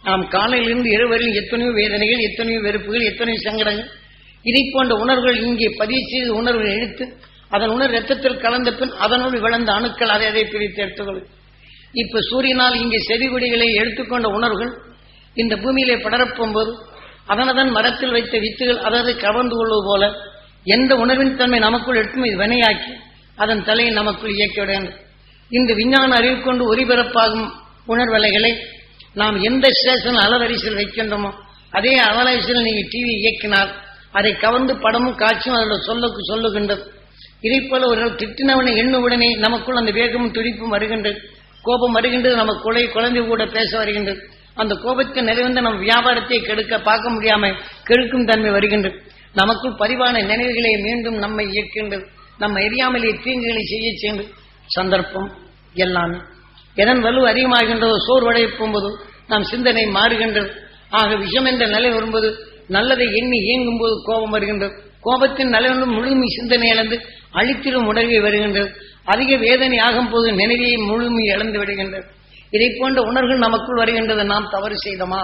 நாம் காலையிலிருந்து இரவு வரையில் எத்தனையோ வேதனைகள் எத்தனையோ வெறுப்புகள் எத்தனையோ சங்கடங்கள் இதை போன்ற உணர்வுகள் இங்கே பதிவு செய்து உணர்வுகளை எடுத்து அதன் உணர் ரத்தத்தில் கலந்த பின் அதனோடு விளந்த அணுக்கள் அதை அதை பிரித்து எடுத்துக்கொள்ளும் இப்ப சூரியனால் இங்கே செடிகொடிகளை எடுத்துக்கொண்ட உணர்வுகள் இந்த பூமியிலே படரப்பும் போது அதனதன் மரத்தில் வைத்த வித்துகள் அதாவது கவர்ந்து கொள்வது போல எந்த உணர்வின் தன்மை நமக்குள் எடுத்தும் இது வினையாக்கி அதன் தலையை நமக்குள் இயக்க வேண்டும் இந்த விஞ்ஞான அறிவு கொண்டு ஒலிபரப்பாகும் உணர்வலைகளை நாம் எந்த ஸ்டேஷன் அலவரிசையில் வைக்கின்றோமோ அதே அலவரிசையில் நீங்க டிவி இயக்கினால் அதை கவர்ந்து படமும் காட்சியும் அதில் சொல்ல சொல்லுகின்றது இதை போல ஒரு திட்டினவனை எண்ணுவுடனே நமக்குள் அந்த வேகமும் துடிப்பும் வருகின்றது கோபம் வருகின்றது நம்ம குலை குழந்தை கூட பேச வருகின்றது அந்த கோபத்தின் நிலைவந்து நம் வியாபாரத்தை கெடுக்க பார்க்க முடியாம கெடுக்கும் தன்மை வருகின்றது நமக்குள் பதிவான நினைவுகளை மீண்டும் நம்மை இயக்கின்றது நம்ம எரியாமலே தீங்குகளை செய்ய சென்று சந்தர்ப்பம் எல்லாமே எதன் வலு அதிகமாகின்றதோ சோர்வடைய போகும்போது நாம் சிந்தனை மாறுகின்றது ஆக விஷம் என்ற நிலை வரும்போது நல்லதை எண்ணி இயங்கும் போது கோபம் வருகின்றது கோபத்தின் நிலைவந்து முழுமை சிந்தனை இழந்து அழித்திடும் உணர்வை வருகின்றது அதிக வேதனை ஆகும் போது நினைவையை முழுமை இழந்து விடுகின்றது இதை போன்ற உணர்வுகள் நமக்குள் வருகின்றது நாம் தவறு செய்தோமா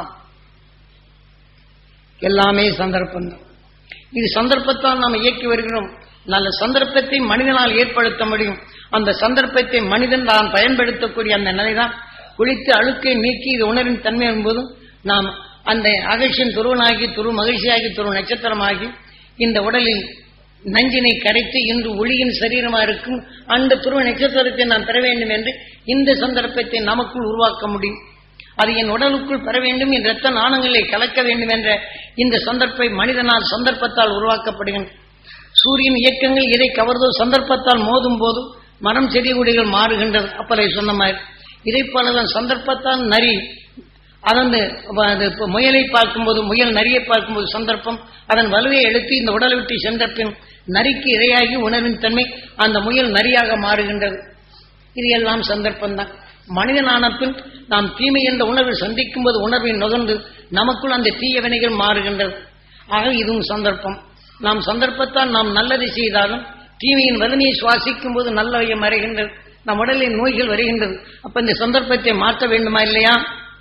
எல்லாமே சந்தர்ப்பம் இது சந்தர்ப்பத்தால் நாம் இயக்கி வருகிறோம் நல்ல சந்தர்ப்பத்தை மனிதனால் ஏற்படுத்த முடியும் அந்த சந்தர்ப்பத்தை மனிதன் தான் பயன்படுத்தக்கூடிய அந்த நிலைதான் குளித்து அழுக்கை நீக்கி இது உணர்வின் தன்மை என்பது நாம் அந்த அகழ்ச்சியின் துருவனாகி துரு மகிழ்ச்சியாகி துரு நட்சத்திரமாகி இந்த உடலில் நஞ்சினை கரைத்து இன்று ஒளியின் சரீரமா இருக்கும் அந்த துருவ நட்சத்திரத்தை நாம் பெற வேண்டும் என்று இந்த சந்தர்ப்பத்தை நமக்குள் உருவாக்க முடியும் அது என் உடலுக்குள் பெற வேண்டும் என் இரத்த நாணங்களை கலக்க வேண்டும் என்ற இந்த சந்தர்ப்பை மனிதனால் சந்தர்ப்பத்தால் உருவாக்கப்படுகின்றன சூரியன் இயக்கங்கள் எதை கவர்தோ சந்தர்ப்பத்தால் மோதும் போது மரம் செடி கொடிகள் மாறுகின்றது அப்பலை சொன்ன மாதிரி இதை போலதான் சந்தர்ப்பத்தால் நரி அதன் அது இப்ப முயலை பார்க்கும்போது முயல் நரியை பார்க்கும்போது சந்தர்ப்பம் அதன் வலுவை எடுத்து இந்த உடலை விட்டு சென்ற பின் நரிக்கு இரையாகி உணர்வின் தன்மை அந்த முயல் நரியாக மாறுகின்றது இது எல்லாம் சந்தர்ப்பம்தான் மனிதனான பின் நாம் தீமை என்ற உணர்வை சந்திக்கும் போது உணர்வை நுகர்ந்து நமக்குள் அந்த தீய வினைகள் மாறுகின்றது ஆக இதுவும் சந்தர்ப்பம் நாம் சந்தர்ப்பத்தால் நாம் நல்லதை செய்தாலும் தீமையின் வலிமையை சுவாசிக்கும் போது நல்லவையை மறைகின்றது நம் உடலில் நோய்கள் வருகின்றது அப்ப இந்த சந்தர்ப்பத்தை மாற்ற வேண்டுமா இல்லையா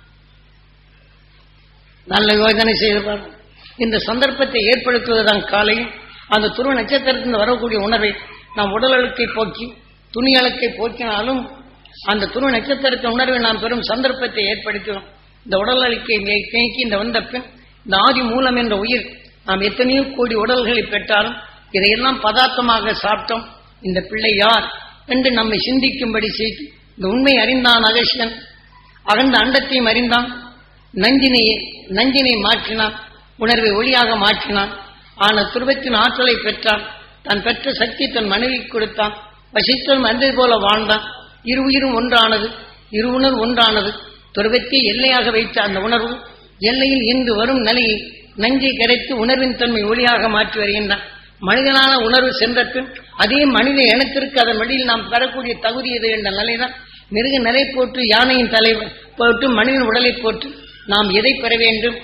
நல்ல யோஜனை செய்து பாருங்க இந்த சந்தர்ப்பத்தை ஏற்படுத்துவதுதான் காலையும் அந்த துருவ நட்சத்திரத்திலிருந்து வரக்கூடிய உணர்வை நாம் உடல் அழுக்கை போக்கி துணி அழுக்கை போக்கினாலும் அந்த துருவ நட்சத்திரத்தின் உணர்வை நாம் பெறும் சந்தர்ப்பத்தை ஏற்படுத்தினோம் இந்த உடல் அழுக்கை நீக்கி இந்த வந்த பின் இந்த ஆதி மூலம் என்ற உயிர் நாம் எத்தனையோ கோடி உடல்களை பெற்றாலும் இதையெல்லாம் பதார்த்தமாக சாப்பிட்டோம் இந்த பிள்ளை யார் என்று நம்மை சிந்திக்கும்படி செய்து இந்த உண்மை அறிந்தான் அகசியன் அகழ்ந்த அண்டத்தையும் அறிந்தான் நஞ்சினை நஞ்சினை மாற்றினான் உணர்வை ஒளியாக மாற்றினான் ஆன துருவத்தின் ஆற்றலை பெற்றான் தான் பெற்ற சக்தி தன் மனைவி கொடுத்தான் வசித்தன் மந்தை போல வாழ்ந்தான் இரு உயிரும் ஒன்றானது இரு உணர்வு ஒன்றானது துருவத்தை எல்லையாக வைத்த அந்த உணர்வு எல்லையில் இன்று வரும் நிலையை நஞ்சை கிடைத்து உணர்வின் தன்மை ஒளியாக மாற்றி வருகின்றான் மனிதனான உணர்வு சென்ற பின் அதே மனித இனத்திற்கு அதன் வழியில் நாம் பெறக்கூடிய தகுதி எது என்ற நிலைதான் மிருக நிலை போட்டு யானையின் தலை போட்டு மனிதன் உடலை போட்டு நாம் எதை பெற வேண்டும்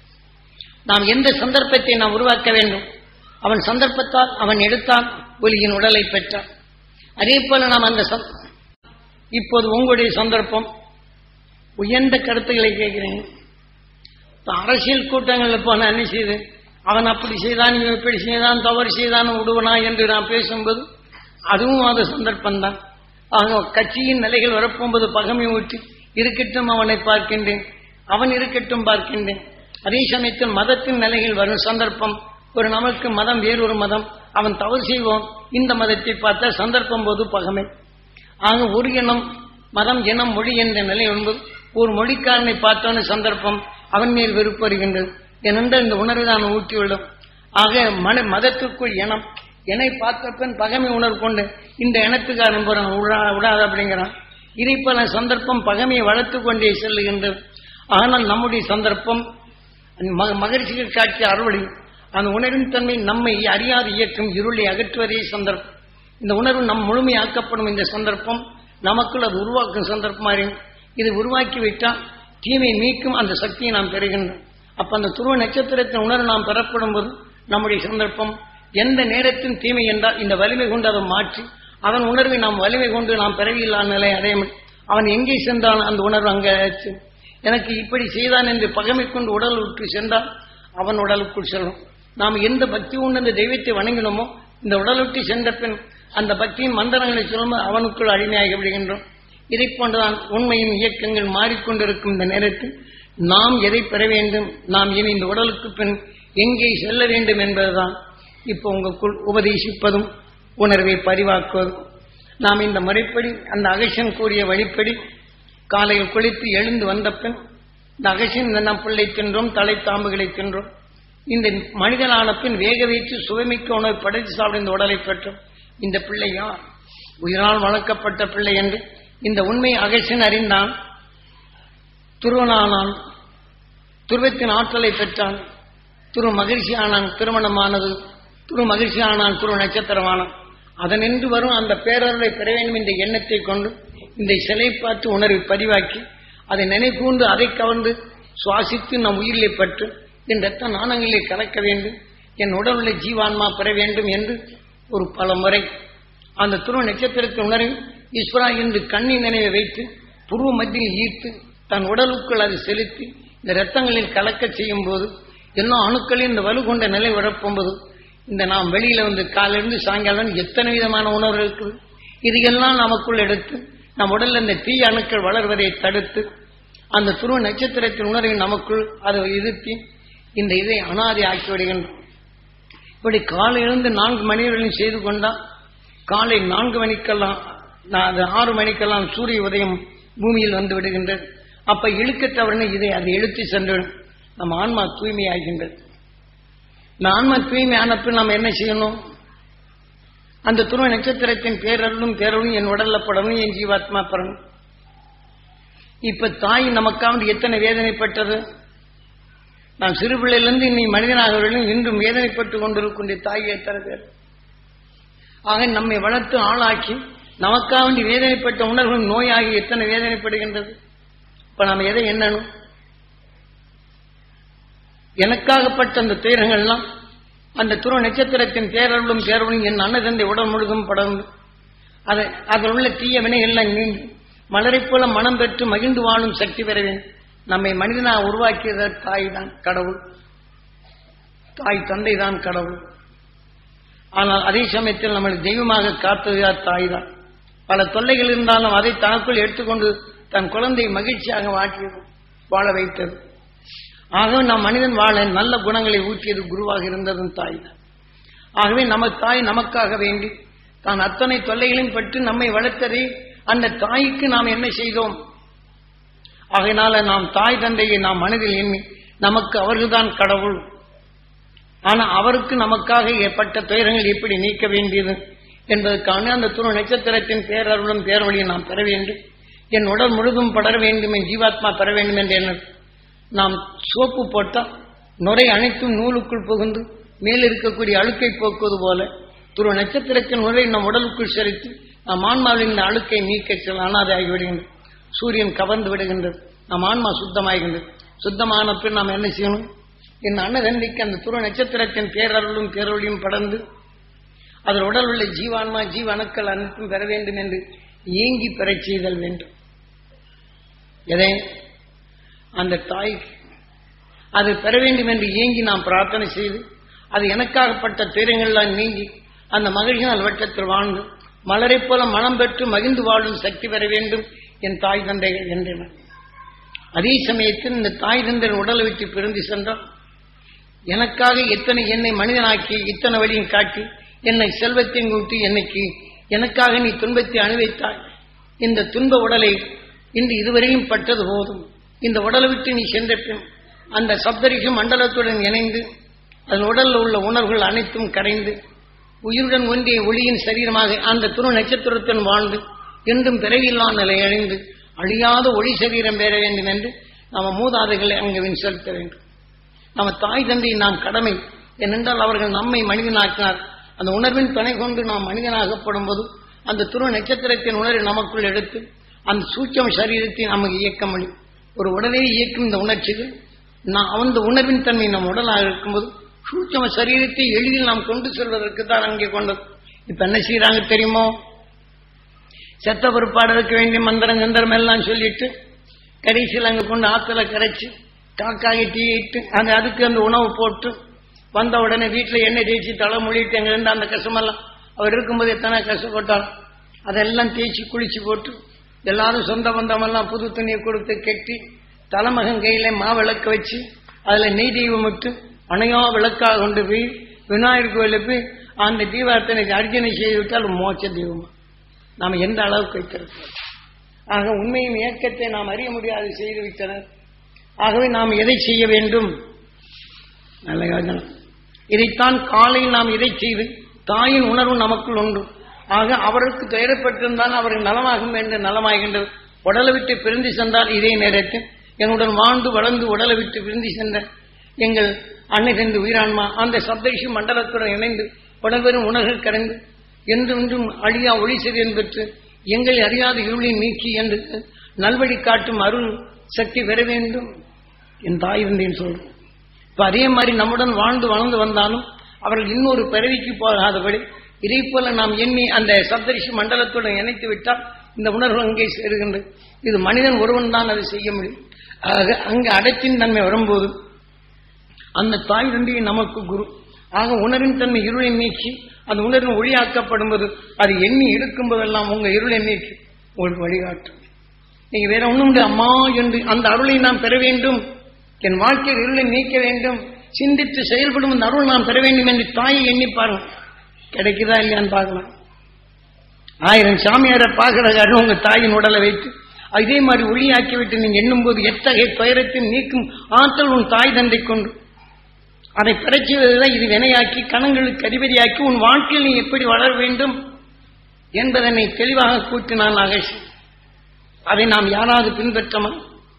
நாம் எந்த சந்தர்ப்பத்தை நாம் உருவாக்க வேண்டும் அவன் சந்தர்ப்பத்தால் அவன் எடுத்தான் ஒலியின் உடலை பெற்றான் அதே போல நாம் அந்த சந்- இப்போது உங்களுடைய சந்தர்ப்பம் உயர்ந்த கருத்துக்களை கேட்கிறீங்க இப்ப அரசியல் கூட்டங்களில் போன என்ன செய்து அவன் அப்படி செய்தான் இவன் இப்படி செய்தான் தவறு செய்தான் விடுவனா என்று நான் பேசும்போது அதுவும் அது சந்தர்ப்பம்தான் ஆக கட்சியின் நிலைகள் வரப்போகும்போது பகமை ஊற்றி இருக்கட்டும் அவனை பார்க்கின்றேன் அவன் இருக்கட்டும் பார்க்கின்றேன் அதே சமயத்தில் மதத்தின் நிலைகள் வரும் சந்தர்ப்பம் ஒரு நமக்கு மதம் வேறொரு மதம் அவன் தவறு செய்வோம் இந்த மதத்தை பார்த்த சந்தர்ப்பம் போது பகமை ஆக ஒரு இனம் மதம் இனம் மொழி என்ற நிலை என்பது ஒரு மொழிக்காரனை பார்த்தோன்னு சந்தர்ப்பம் அவன் மேல் வெறுப்பு வருகின்றது ஏனென்றால் இந்த உணர்வு தான் ஊற்றியுள்ளோம் ஆக மன மதத்துக்குள் இனம் என்னை பார்த்த பின் பகைமை உணர்வு கொண்டு இந்த இனத்துக்காரன் போறான் விடா விடாது அப்படிங்கிறான் இதை போல சந்தர்ப்பம் பகைமையை வளர்த்து கொண்டே செல்லுகின்றது ஆனால் நம்முடைய சந்தர்ப்பம் ம- மகிழ்ச்சிகள் காட்சிய அறுவடை அந்த உணர்வின் தன்மை நம்மை அறியாது இயக்கும் இருளை அகற்றுவதே சந்தர்ப்பம் இந்த உணர்வு நம் முழுமையாக்கப்படும் இந்த சந்தர்ப்பம் நமக்குள் அது உருவாக்கும் சந்தர்ப்பம் அறியும் இது உருவாக்கி விட்டால் தீமை நீக்கும் அந்த சக்தியை நாம் பெறுகின்றோம் அப்ப அந்த துருவ நட்சத்திரத்தின் உணர்வு நாம் பெறப்படும் போது நம்முடைய சந்தர்ப்பம் எந்த நேரத்தின் தீமை என்றால் இந்த வலிமை கொண்டு அதை மாற்றி அவன் உணர்வை நாம் வலிமை கொண்டு நாம் பிறவியில்லா நிலை அடைய முடியும் அவன் எங்கே சென்றான் அந்த உணர்வு அங்கே ஆச்சு. எனக்கு இப்படி செய்தான் என்று பகமை கொண்டு உடல் விட்டு சென்றால் அவன் உடலுக்குள் செல்லும் நாம் எந்த பக்தி உண்டு அந்த தெய்வத்தை வணங்கினோமோ இந்த உடல் விட்டு சென்ற பின் அந்த பக்தியின் மந்திரங்களை சொல்லும்போது அவனுக்குள் அடிமையாகி விடுகின்றோம் இதை போன்றுதான் உண்மையின் இயக்கங்கள் மாறிக்கொண்டிருக்கும் இந்த நேரத்தில் நாம் எதை பெற வேண்டும் நாம் இனி இந்த உடலுக்கு பின் எங்கே செல்ல வேண்டும் என்பதுதான் இப்போ உங்களுக்குள் உபதேசிப்பதும் உணர்வை பதிவாக்குவதும் நாம் இந்த முறைப்படி அந்த அகசன் கூறிய வழிப்படி காலையில் குளித்து எழுந்து வந்த பின் இந்த அகசின் நம் பிள்ளை தின்றோம் தலை தாம்புகளை தின்றோம் இந்த மனிதனான பின் வேக வைத்து சுவைமிக்க உணவை படைத்து சாப்பிட இந்த உடலை பெற்றோம் இந்த பிள்ளை யார் உயிரால் வளர்க்கப்பட்ட பிள்ளை என்று இந்த உண்மை அகசின் அறிந்தான் துருவனானான் துருவத்தின் ஆற்றலை பெற்றான் துரு மகிழ்ச்சி ஆனான் திருமணமானது துரு மகிழ்ச்சி ஆனான் துரு நட்சத்திரமானான் அதனின்று வரும் அந்த பேரருளை பெற வேண்டும் என்ற எண்ணத்தை கொண்டு இந்த சிலை பார்த்து உணர்வை பதிவாக்கி அதை நினைப்பூண்டு அதை கவர்ந்து சுவாசித்து நம் உயிரிலே பற்று என் ரத்த நாணங்களிலே கலக்க வேண்டும் என் உடலுள்ள ஜீவான்மா பெற வேண்டும் என்று ஒரு பல முறை அந்த துருவ நட்சத்திரத்தின் உணர்வை ஈஸ்வரா என்று கண்ணின் நினைவை வைத்து புருவ மத்தியில் ஈர்த்து தன் உடலுக்குள் அது செலுத்தி இந்த ரத்தங்களில் கலக்க செய்யும் போது எல்லா அணுக்களையும் இந்த வலு கொண்ட நிலை உழப்பும்போது இந்த நாம் வெளியில வந்து காலிலிருந்து சாயங்காலம் எத்தனை விதமான உணர்வு இருக்குது இதையெல்லாம் நமக்குள் எடுத்து நம் உடல்ல இந்த தீய அணுக்கள் வளர்வதை தடுத்து அந்த துருவ நட்சத்திரத்தின் உணர்வை நமக்குள் அதை இருத்தி இந்த இதை அனாதை ஆக்கி விடுகின்றோம் இப்படி காலையிலிருந்து நான்கு மணிவரையும் செய்து கொண்டால் காலை நான்கு மணிக்கெல்லாம் நான் அது ஆறு மணிக்கெல்லாம் சூரிய உதயம் பூமியில் வந்து விடுகின்றது அப்ப இழுக்க தவறுன்னு இதை அதை இழுத்து சென்று நம்ம ஆன்மா தூய்மையாகின்றது இந்த ஆன்மா தூய்மை ஆனப்பின் நம்ம என்ன செய்யணும் அந்த துருவ நட்சத்திரத்தின் பேரருளும் பேரருளும் என் உடல்ல படணும் என் ஜீவாத்மா படணும் இப்ப தாய் நமக்காக எத்தனை வேதனைப்பட்டது நான் சிறு பிள்ளையிலிருந்து இன்னி மனிதனாகவர்களும் இன்றும் வேதனைப்பட்டு கொண்டிருக்கின்ற தாய் எத்தனை பேர் ஆக நம்மை வளர்த்து ஆளாக்கி நமக்காக வேண்டி வேதனைப்பட்ட உணர்வுகள் நோயாகி எத்தனை வேதனைப்படுகின்றது இப்ப நாம் எதை எண்ணணும் எனக்காகப்பட்ட அந்த துயரங்கள்லாம் அந்த துருவ நட்சத்திரத்தின் பேரருளும் பேரருளும் என் அன்னதந்தை உடல் முழுதும் படர்ந்து அதை அதில் உள்ள தீய வினைகள்லாம் நீங்கி மலரைப் போல மனம் பெற்று மகிழ்ந்து வாழும் சக்தி பெற வேண்டும் நம்மை மனிதனாக உருவாக்கியது தாய் தான் கடவுள் தாய் தந்தை தான் கடவுள் ஆனால் அதே சமயத்தில் நம்மளை தெய்வமாக காத்தது தாய் தான் பல தொல்லைகள் இருந்தாலும் அதை தனக்குள் எடுத்துக்கொண்டு தன் குழந்தை மகிழ்ச்சியாக வாட்டியது வாழ வைத்தது ஆகவே நாம் மனிதன் வாழ நல்ல குணங்களை ஊற்றியது குருவாக இருந்ததும் தாய் தான் ஆகவே நம்ம தாய் நமக்காக வேண்டி தான் அத்தனை தொல்லைகளையும் பற்றி நம்மை வளர்த்ததை அந்த தாய்க்கு நாம் என்ன செய்தோம் ஆகையினால நாம் தாய் தந்தையை நாம் மனதில் எண்ணி நமக்கு அவர்கள்தான் கடவுள் ஆனா அவருக்கு நமக்காக ஏற்பட்ட துயரங்கள் எப்படி நீக்க வேண்டியது என்பதற்கான அந்த துணை நட்சத்திரத்தின் பேரருளும் பேரொழியை நாம் பெற வேண்டும் என் உடல் முழுதும் படர வேண்டும் என் ஜீவாத்மா பெற வேண்டும் என்ற எண்ணம் நாம் சோப்பு போட்டால் நுரை அனைத்தும் நூலுக்குள் புகுந்து மேல் இருக்கக்கூடிய அழுக்கை போக்குவது போல துரு நட்சத்திரத்தின் நுரை நம் உடலுக்குள் செலுத்தி நம் ஆன்மாவில் இந்த அழுக்கை நீக்க செல்ல அனாதை ஆகிவிடுகின்றது சூரியன் கவர்ந்து விடுகின்றது நம் ஆன்மா சுத்தமாகின்றது சுத்தமான பின் நாம் என்ன செய்யணும் என் அன்னதண்டிக்கு அந்த துரு நட்சத்திரத்தின் பேரருளும் பேரொழியும் படர்ந்து அதன் உடல் உள்ள ஜீவான்மா ஜீவ அணுக்கள் அனைத்தும் பெற வேண்டும் என்று ஏங்கி பெறச் செய்தல் வேண்டும் எதை அந்த தாய்க்கு அது பெற வேண்டும் என்று ஏங்கி நாம் பிரார்த்தனை செய்து அது எனக்காகப்பட்ட துயரங்கள்லாம் நீங்கி அந்த மகிழ்ச்சியால் வட்டத்தில் வாழ்ந்து மலரைப் போல மனம் பெற்று மகிழ்ந்து வாழும் சக்தி பெற வேண்டும் என் தாய் தந்தைகள் என்றனர் அதே சமயத்தில் இந்த தாய் தந்தை உடலை விட்டு பிறந்து சென்றால் எனக்காக எத்தனை என்னை மனிதனாக்கி இத்தனை வழியும் காட்டி என்னை செல்வத்தையும் கூட்டி என்னைக்கு எனக்காக நீ துன்பத்தை அனுபவித்தாய் இந்த துன்ப உடலை இன்று இதுவரையும் பட்டது போதும் இந்த உடலை விட்டு நீ சென்ற பின் அந்த சப்தரிஷி மண்டலத்துடன் இணைந்து அதன் உடலில் உள்ள உணர்வுகள் அனைத்தும் கரைந்து உயிருடன் ஒன்றிய ஒளியின் சரீரமாக அந்த துரு நட்சத்திரத்துடன் வாழ்ந்து என்றும் பிறவில்லா நிலை அடைந்து அழியாத ஒளி சரீரம் பெற வேண்டும் என்று நம்ம மூதாதைகளை அங்கு செலுத்த வேண்டும் நம்ம தாய் தந்தை நாம் கடமை ஏனென்றால் அவர்கள் நம்மை மனிதனாக்கினார் அந்த உணர்வின் துணை கொண்டு நாம் மனிதனாகப்படும் போது அந்த துருவ நட்சத்திரத்தின் உணர்வை நமக்குள் எடுத்து அந்த சூட்சம் சரீரத்தை நமக்கு இயக்க முடியும் ஒரு உடலை இயக்கும் இந்த உணர்ச்சிகள் நான் அந்த உணர்வின் தன்மை நம் உடலாக இருக்கும்போது சூட்சம சரீரத்தை எளிதில் நாம் கொண்டு செல்வதற்கு தான் அங்கே கொண்டது இப்ப என்ன செய்யறாங்க தெரியுமோ செத்த பொறுப்பாடு இருக்க வேண்டிய மந்திரம் சந்திரம் எல்லாம் சொல்லிட்டு கடைசியில் அங்கே கொண்டு ஆத்துல கரைச்சு காக்காய் டீ இட்டு அந்த அதுக்கு அந்த உணவு போட்டு வந்த உடனே வீட்டில் எண்ணெய் தேய்ச்சி தலை மொழிட்டு அங்கே இருந்து அந்த கஷ்டமெல்லாம் அவர் இருக்கும்போது எத்தனை கஷ்டப்பட்டார் அதெல்லாம் தேய்ச்சி குளிச்சு போட்டு எல்லாரும் சொந்த பந்தமெல்லாம் புது துணியை கொடுத்து கெட்டி தலைமகன் கையில மாவிளக்கு வச்சு அதில் நெய் தெய்வம் விட்டு அணையா விளக்காக கொண்டு போய் விநாயகர் கோயிலுக்கு போய் அந்த தீபார்த்தனைக்கு அர்ச்சனை செய்து விட்டால் மோட்ச தெய்வமா நாம் எந்த அளவுக்கு வைத்திருக்கிறோம் ஆக உண்மையும் இயக்கத்தை நாம் அறிய முடியாது செய்து விட்டனர் ஆகவே நாம் எதை செய்ய வேண்டும் நல்ல யோஜனை இதைத்தான் காலையில் நாம் இதை செய்து தாயின் உணர்வு நமக்குள் உண்டு ஆக அவருக்கு துயரப்பட்டிருந்தால் அவருக்கு நலமாகும் என்று நலமாகின்றது உடலை விட்டு பிரிந்து சென்றால் இதே நேரத்தில் என்னுடன் வாழ்ந்து வளர்ந்து உடலை விட்டு பிரிந்து சென்ற எங்கள் அன்னை சென்று உயிரான்மா அந்த சப்தரிஷி மண்டலத்துடன் இணைந்து உடல்வரும் உணர்வுகள் கரைந்து என்றென்றும் அழியா ஒளி சிறியன் பெற்று எங்களை அறியாத இருளை நீக்கி என்று நல்வழி காட்டும் அருள் சக்தி பெற வேண்டும் என் தாய் இருந்தேன் சொல்றேன் இப்ப அதே மாதிரி நம்முடன் வாழ்ந்து வளர்ந்து வந்தாலும் அவர்கள் இன்னொரு பிறவிக்கு போகாதபடி இதை போல நாம் எண்ணி அந்த சப்தரிஷி மண்டலத்துடன் இணைத்து விட்டால் இந்த உணர்வு அங்கே சேருகின்றது இது மனிதன் ஒருவன் தான் அதை செய்ய முடியும் ஆக அங்கு அடைப்பின் தன்மை வரும்போது அந்த தாய் தந்தையை நமக்கு குரு ஆக உணரின் தன்மை இருளை நீக்கி அந்த உணர்வின் ஒளியாக்கப்படும்போது அது எண்ணி இருக்கும் போதெல்லாம் உங்க இருளை நீக்கி உங்களுக்கு வழிகாட்டும் நீங்க வேற ஒண்ணும் இல்லை அம்மா என்று அந்த அருளை நாம் பெற வேண்டும் என் வாழ்க்கையில் இருளை நீக்க வேண்டும் சிந்தித்து செயல்படும் அந்த அருள் நாம் பெற வேண்டும் என்று தாயை எண்ணி பாருங்க கிடைக்குதா இல்லையான்னு பார்க்கலாம் ஆயிரம் சாமியாரை பார்க்கறதுக்காக உங்க தாயின் உடலை வைத்து இதே மாதிரி ஒளியாக்கி விட்டு நீங்க எண்ணும் போது எத்தகைய துயரத்தையும் நீக்கும் ஆற்றல் உன் தாய் தந்தை கொண்டு அதை பெறச்சுவதுதான் இது வினையாக்கி கணங்களுக்கு அதிபதியாக்கி உன் வாழ்க்கையில் நீ எப்படி வளர வேண்டும் என்பதனை தெளிவாக கூட்டினான் அகேஷ் அதை நாம் யாராவது பின்பற்றமா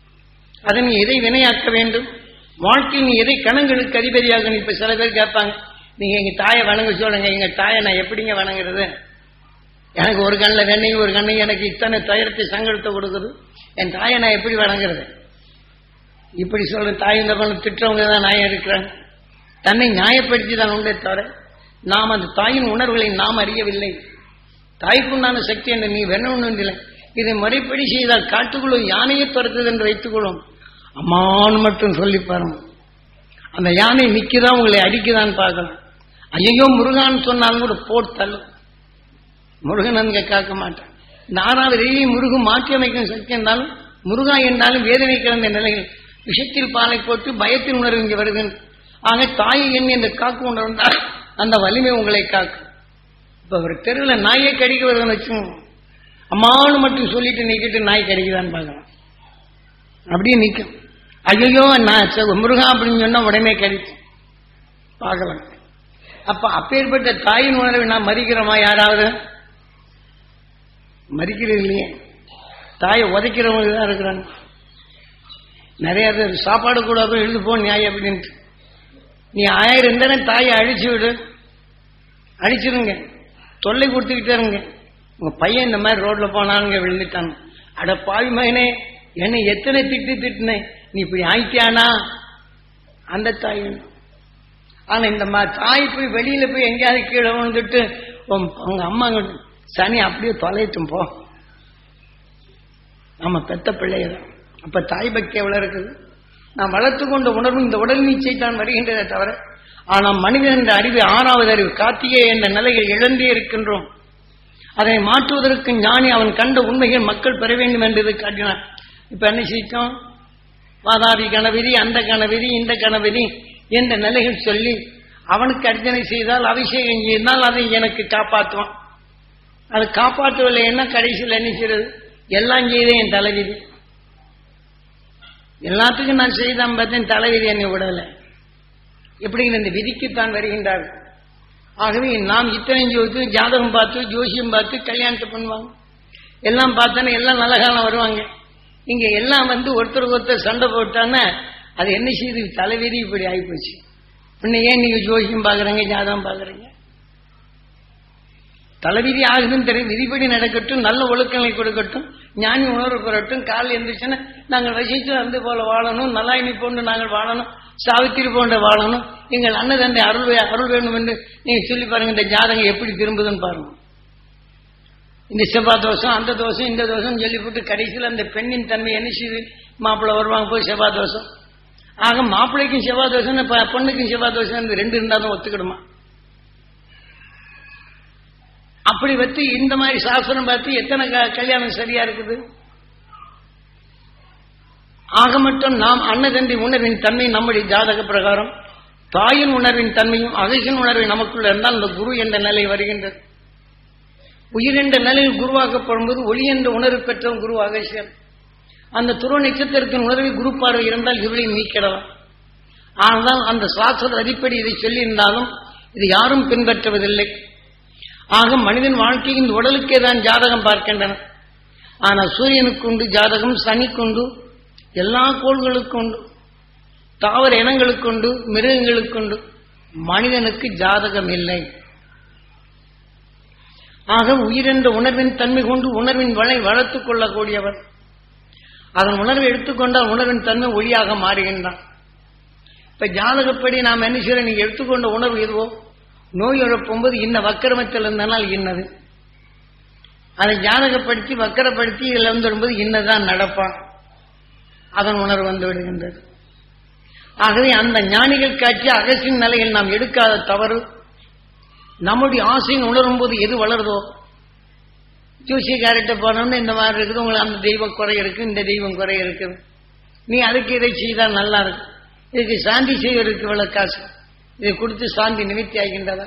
அதை நீ எதை வினையாக்க வேண்டும் வாழ்க்கையில் நீ எதை கணங்களுக்கு அதிபதியாக இப்ப சில பேர் கேட்பாங்க நீங்க எங்க தாயை வணங்க சொல்லுங்க எங்க தாயை நான் எப்படிங்க வணங்குறது எனக்கு ஒரு கண்ணில் வெண்ணையும் ஒரு கண்ணையும் எனக்கு இத்தனை துயரத்தை சங்கடத்தை கொடுக்குது என் தாயை நான் எப்படி வணங்குறது இப்படி சொல்ற தாய் இந்த பண்ண திட்டவங்க தான் நியாயம் இருக்கிறாங்க தன்னை நியாயப்படுத்தி தான் உண்டே தவிர நாம் அந்த தாயின் உணர்வுகளை நாம் அறியவில்லை தாய்க்குண்டான சக்தி என்று நீ வெண்ண இல்லை இதை முறைப்படி செய்தால் காட்டுக்குள்ள யானையை துரத்துது என்று வைத்துக்கொள்ளும் அம்மான்னு மட்டும் சொல்லி பாருங்க அந்த யானை நிக்குதான் உங்களை அடிக்குதான்னு பார்க்கலாம் ஐயோ முருகான்னு சொன்னாலும் கூட போட்டு தள்ளும் முருகன் அங்க காக்க மாட்டான் நானாவது முருகன் மாற்றி அமைக்கும் சக்தி என்றாலும் முருகா என்றாலும் வேதனை கிடந்த நிலையில் விஷத்தில் பாலை போட்டு பயத்தின் உணர்வு இங்கே வருகின்ற ஆக தாயை எண்ணி அந்த காக்கு உணர்ந்தால் அந்த வலிமை உங்களை காக்கும் இப்ப ஒரு தெருவில் நாயை கடிக்க வருதுன்னு வச்சுக்கோங்க அம்மானு மட்டும் சொல்லிட்டு நிக்கிட்டு நாய் கடிக்குதான்னு பார்க்கலாம் அப்படியே நிற்கும் ஐயோ நான் ச- முருகா அப்படின்னு சொன்னா உடனே கடிக்கும் பார்க்கலாம் அப்ப அப்பேற்பட்ட தாயின் உணர்வை நான் மதிக்கிறோமா யாராவது மதிக்கிறது இல்லையே தாயை உதைக்கிறவங்க தான் இருக்கிறாங்க நிறைய பேர் சாப்பாடு கூட போய் எழுது போ நியாயம் அப்படின்ட்டு நீ ஆயிரம் இருந்தானே தாயை அழிச்சு விடு அழிச்சிருங்க தொல்லை கொடுத்துக்கிட்டே இருங்க உங்க பையன் இந்த மாதிரி ரோட்ல போனானுங்க விழுந்துட்டாங்க அட பாவி மகனே என்னை எத்தனை திட்டு திட்டுனேன் நீ இப்படி ஆயிட்டியானா அந்த தாய் வேணும். ஆனா இந்த மா- தாய் போய் வெளியில போய் எங்கேயாவது கீழே விழுந்துட்டு உன்- உங்க அம்மா அங்க சனி அப்படியே தொலையட்டும் போ நம்ம பெத்த பிள்ளைகள் அப்ப தாய் பக்தி எவ்வளவு இருக்குது நாம் வளர்த்து கொண்ட உணர்வு இந்த உடல் நீச்சை தான் வருகின்றதே தவிர ஆனால் மனிதன் என்ற அறிவு ஆறாவது அறிவு கார்த்திகே என்ற நிலையில் இழந்தே இருக்கின்றோம் அதை மாற்றுவதற்கு ஞானி அவன் கண்ட உண்மைகள் மக்கள் பெற வேண்டும் என்று காட்டினான் இப்ப என்ன செய்தோம் வாதாபி கணவிதி அந்த கணவிதி இந்த கணவிதி என்ற நிலைகள் சொல்லி அவனுக்கு அர்ச்சனை செய்தால் அபிஷேகம் செய்தால் அதை எனக்கு காப்பாற்றுவான் அது காப்பாற்றவில்லை என்ன கடைசியில் என்ன செய்யறது எல்லாம் செய்தே என் தலைவிதி எல்லாத்துக்கும் நான் செய்தான் பார்த்தேன் தலைவிதி என்னை விடலை எப்படிங்கிற இந்த விதிக்குத்தான் வருகின்றார்கள் ஆகவே நாம் இத்தனை ஜோதித்து ஜாதகம் பார்த்து ஜோசியம் பார்த்து கல்யாணத்தை பண்ணுவாங்க எல்லாம் பார்த்தோன்னா எல்லாம் நல்ல காலம் வருவாங்க இங்க எல்லாம் வந்து ஒருத்தருக்கு ஒருத்தர் சண்டை போட்டான்னா அது என்ன செய்யுது தலைவிதி இப்படி ஆகிப்போச்சு பின்ன ஏன் நீங்க ஜோசியம் பார்க்குறீங்க ஜாதகம் பார்க்குறீங்க தலைவிதி ஆகுதுன்னு தெரியும் விதிப்படி நடக்கட்டும் நல்ல ஒழுக்கங்களை கொடுக்கட்டும் ஞானி உணர்வு பெறட்டும் காலை எழுந்திரிச்சுன்னா நாங்கள் வசித்து அந்த போல வாழணும் நல்லாயினி போன்று நாங்கள் வாழணும் சாவித்திரி போன்ற வாழணும் எங்கள் அன்னதந்தை அருள் வே- அருள் வேண்டும் என்று நீங்க சொல்லி பாருங்க இந்த ஜாதகம் எப்படி திரும்புதுன்னு பாருங்க இந்த செவ்வாய் தோஷம் அந்த தோஷம் இந்த தோஷம் சொல்லி போட்டு கடைசியில் அந்த பெண்ணின் தன்மை என்ன செய்யுது மாப்பிள்ளை வருவாங்க போய் செவ்வாய் தோஷம் ஆக மாப்பிள்ளைக்கும் செவ்வாய் தோஷம் இப்ப பொண்ணுக்கும் செவ்வாய் தோஷம் இந்த ரெண்டு இருந்தாலும் ஒத்துக்கிடுமா அப்படி வச்சு இந்த மாதிரி சாஸ்திரம் பார்த்து எத்தனை க- கல்யாணம் சரியா இருக்குது ஆக மட்டும் நாம் அன்னதந்தி உணர்வின் தன்மை நம்முடைய ஜாதக பிரகாரம் தாயின் உணர்வின் தன்மையும் அகசின் உணர்வை நமக்குள்ள இருந்தால் அந்த குரு என்ற நிலை வருகின்றது உயிர் என்ற நிலையில் குருவாக்கப்படும்போது ஒளி என்ற உணர்வு பெற்றவன் குரு அகசியன் அந்த துருவ நட்சத்திரத்தின் உணர்வை குரு பார்வை இருந்தால் இருளையும் நீக்கிடலாம் ஆனால் அந்த சாஸ்திர அடிப்படை இதை சொல்லியிருந்தாலும் இது யாரும் பின்பற்றுவதில்லை ஆக மனிதன் வாழ்க்கை இந்த உடலுக்கே தான் ஜாதகம் பார்க்கின்றனர் ஆனால் சூரியனுக்கு உண்டு ஜாதகம் சனிக்குண்டு எல்லா கோள்களுக்குண்டு தாவர இனங்களுக்குண்டு மிருகங்களுக்குண்டு மனிதனுக்கு ஜாதகம் இல்லை ஆக உயிரென்ற உணர்வின் தன்மை கொண்டு உணர்வின் வளை வளர்த்துக் கொள்ளக்கூடியவர் அதன் உணர்வை எடுத்துக்கொண்டால் உணர்வின் தன்மை ஒளியாக மாறுகின்றான் இப்ப ஜாதகப்படி நாம் என்ன செய்யறோம் நீங்க எடுத்துக்கொண்ட உணர்வு எதுவோ நோய் இழப்பும்போது இன்ன வக்கரமத்தில் இருந்தனால் இன்னது அதை ஜாதகப்படுத்தி வக்கரப்படுத்தி இதில் வந்து வரும்போது இன்னதான் நடப்பான் அதன் உணர்வு வந்து விடுகின்றது ஆகவே அந்த ஞானிகள் காட்சி அகசின் நிலையில் நாம் எடுக்காத தவறு நம்முடைய ஆசையின் உணரும் போது எது வளருதோ ஜோசியக்காரிட்ட போனோம்னா இந்த மாதிரி இருக்குது உங்களுக்கு அந்த தெய்வம் குறை இருக்கு இந்த தெய்வம் குறை இருக்குது நீ அதுக்கு இதை செய்தால் நல்லா இருக்கு இதுக்கு சாந்தி செய்வதற்கு இவ்வளவு காசு இதை கொடுத்து சாந்தி நிவர்த்தி ஆகின்றதா